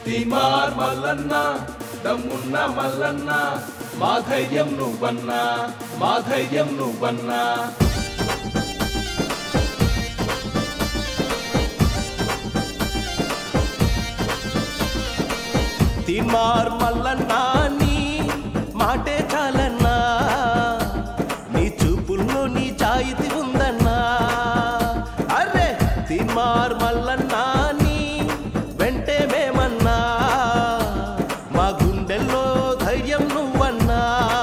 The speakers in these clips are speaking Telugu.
తీమార్ మల్లన్న దమ్మున్న మల్లన్న మా ధైర్యం నువ్వన్నా మా ధైర్యం నువ్వన్నా తిమార్ మల్లన్నా నీ మాటే చాలన్నా నీ చూపుల్లో నీ జాయితీ ఉందన్నా అరే తిమార్ మల్లన్నా నీ వెంటే మేమన్నా మా గుండెల్లో ధైర్యం నువ్వన్నా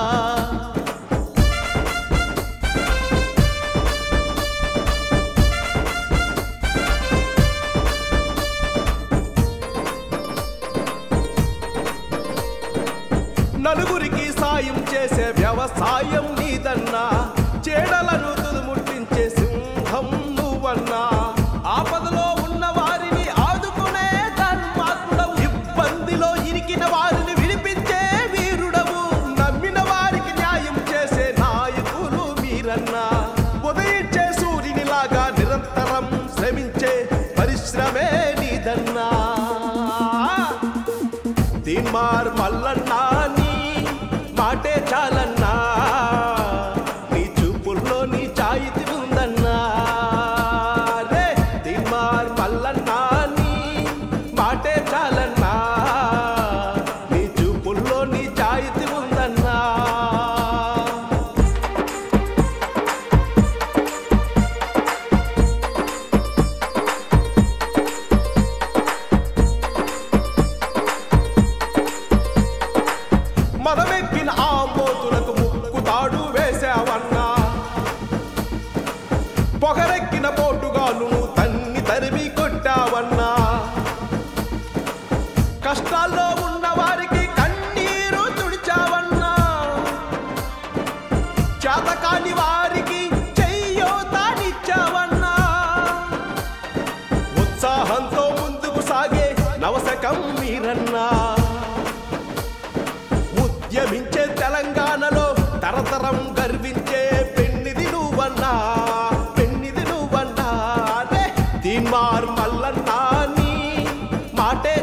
నలుగురికి సాయం చేసే వ్యవసాయం నీదన్నా చేడలను తుదుముట్టించే సింహం నువ్వన్నా ఆపదలో ఉన్న వారిని ఆదుకునే ధర్మాత్ముడవు ఇబ్బందిలో ఇరికిన వారిని విడిపించే వీరుడవు నమ్మిన వారికి న్యాయం చేసే నాయకులు మీరన్నా ఉదయించే సూర్యునిలాగా నిరంతరం శ్రమించే పరిశ్రమే నీదన్నా తిమ్మార్ మల్లన్నా నీ మాటే చాలన్నా నీ చూపుల్లో నీ చాయితి ఉందన్నా రే తిమ్మార్ మల్లన్నా నీ మాటే చాలన్నా నీ చూపుల్లో నీ చాయితి ఉందన్నా మదమెక్కిన ఆంబోతులకు ముక్కుతాడు వేసావన్నా పొగరెక్కిన పోటుగాలును తన్ని తరిమి కొట్టావన్నా కష్టాల్లో ఉన్న వారికి కన్నీరు తుడిచావన్నా చేతకాని వారికి చెయ్యోతానిచ్చావన్నా ఉత్సాహంతో ముందుకు సాగే నవశకం మీరన్నా ఉద్యమించే తెలంగాణలో తరతరం గర్వించే పెన్నిది నువ్వన్నా పెన్నిది నువ్వన్నా అదే తీన్మార్ మల్లన్నా నీ మాటే